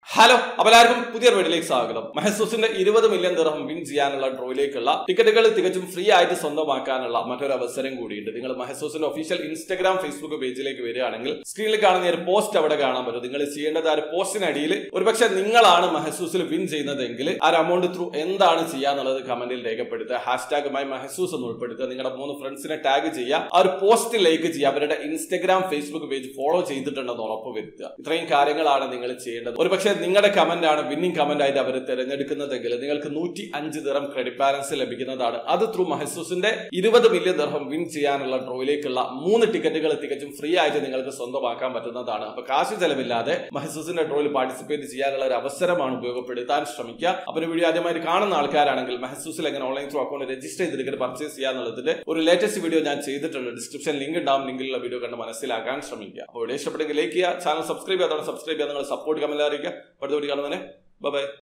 hello അപ്പോൾ എല്ലാവർക്കും പുതിയ വീഡിയോയിലേക്ക് സ്വാഗതം മഹസൂസിന്റെ ഇരുപത് മില്യൺ ദിർഹം വിൻ ചെയ്യാനുള്ള ഡ്രോയിലേക്കുള്ള ടിക്കറ്റുകൾ തികച്ചും ഫ്രീ ആയിട്ട് സ്വന്തമാക്കാനുള്ള മറ്റൊരു അവസരം കൂടിയുണ്ട് നിങ്ങൾ മഹസൂസിന്റെ ഒഫീഷ്യൽ ഇൻസ്റ്റാഗ്രാം ഫേസ്ബുക്ക് പേജിലേക്ക് വരികയാണെങ്കിൽ സ്ക്രീനിൽ കാണുന്ന ഒരു പോസ്റ്റ് അവിടെ കാണാൻ പറ്റും നിങ്ങൾ ചെയ്യേണ്ടത് ആ ഒരു പോസ്റ്റിനടിയിൽ ഒരുപക്ഷെ നിങ്ങളാണ് മഹസൂസിൽ വിൻ ചെയ്യുന്നതെങ്കിൽ ആ ഒരു എമൗണ്ട് ത്രൂ എന്താണ് ചെയ്യാന്നുള്ളത് കമന്റിൽ രേഖപ്പെടുത്തുക ഹാഷ്ടാഗ് മൈ മഹസൂസ് എന്ന് ഉൾപ്പെടുത്തുക നിങ്ങളുടെ മൂന്ന് ഫ്രണ്ട്സിനെ ടാഗ് ചെയ്യുക ആ ഒരു പോസ്റ്റ് ലൈക്ക് ചെയ്യുക അവരുടെ ഇൻസ്റ്റാഗ്രാം ഫേസ്ബുക്ക് പേജ് ഫോളോ ചെയ്തിട്ടുണ്ടെന്ന് ഉറപ്പ് വരുത്തുക ഇത്രയും കാര്യങ്ങളാണ് നിങ്ങൾ ചെയ്യേണ്ടത് ഒരുപക്ഷെ നിങ്ങളുടെ കമന്റ് ആണ് വിന്നിംഗ് കമന്റ് ആയിട്ട് അവർ തിരഞ്ഞെടുക്കുന്നതെങ്കിൽ നിങ്ങൾക്ക് നൂറ്റി അഞ്ച് ദിറം ക്രെഡിറ്റ് ബാലൻസ് ലഭിക്കുന്നതാണ് അത് ത്രൂ മഹസൂസിന്റെ ഇരുപത് മില്യൺ ദിർഹം വിൻ ചെയ്യാനുള്ള ഡ്രോയിലേക്കുള്ള മൂന്ന് ടിക്കറ്റുകൾ തികച്ചും ഫ്രീ ആയിട്ട് നിങ്ങൾക്ക് സ്വന്തമാക്കാൻ പറ്റുന്നതാണ് അപ്പൊ കാശ് ചെലവില്ലാതെ മഹസൂസിന്റെ ഡ്രോയിൽ പാർട്ടിസിപ്പേറ്റ് ചെയ്യാനുള്ള ഒരു അവസരമാണ് ഉപയോഗപ്പെടുത്താൻ ശ്രമിക്കുക അപ്പൊ ഒരു വീഡിയോ ആദ്യമായിട്ട് കാണുന്ന ആൾക്കാരാണെങ്കിൽ മഹസൂസിൽ എങ്ങനെ ഓൺലൈൻ ത്രൂ അക്കൗണ്ട് രജിസ്റ്റർ ചെയ്ത് ടിക്കറ്റ് പർച്ചേസ് ചെയ്യാന്നുള്ളതിന്റെ ഒരു ലേറ്റസ്റ്റ് വീഡിയോ ഞാൻ ചെയ്തിട്ടുണ്ട് ഡിസ്ക്രിപ്ഷൻ ലിങ്ക് ഉണ്ടാവും ലിങ്കിലുള്ള വീഡിയോ കണ്ട് മനസ്സിലാക്കാൻ ശ്രമിക്കുക അപ്പോൾ വീഡിയോ ഇഷ്ടപ്പെട്ടെങ്കിൽ ലൈക്ക് ചെയ്യുക ചാനൽ സബ്സ്ക്രൈബ് ചെയ്യാതെ സബ്സ്ക്രൈബ് ചെയ്യാൻ നിങ്ങൾ സപ്പോർട്ട് കമന്റ് അറിയിക്കുക അടുത്ത വീഡിയോ കാണുന്നതിനെ ബൈ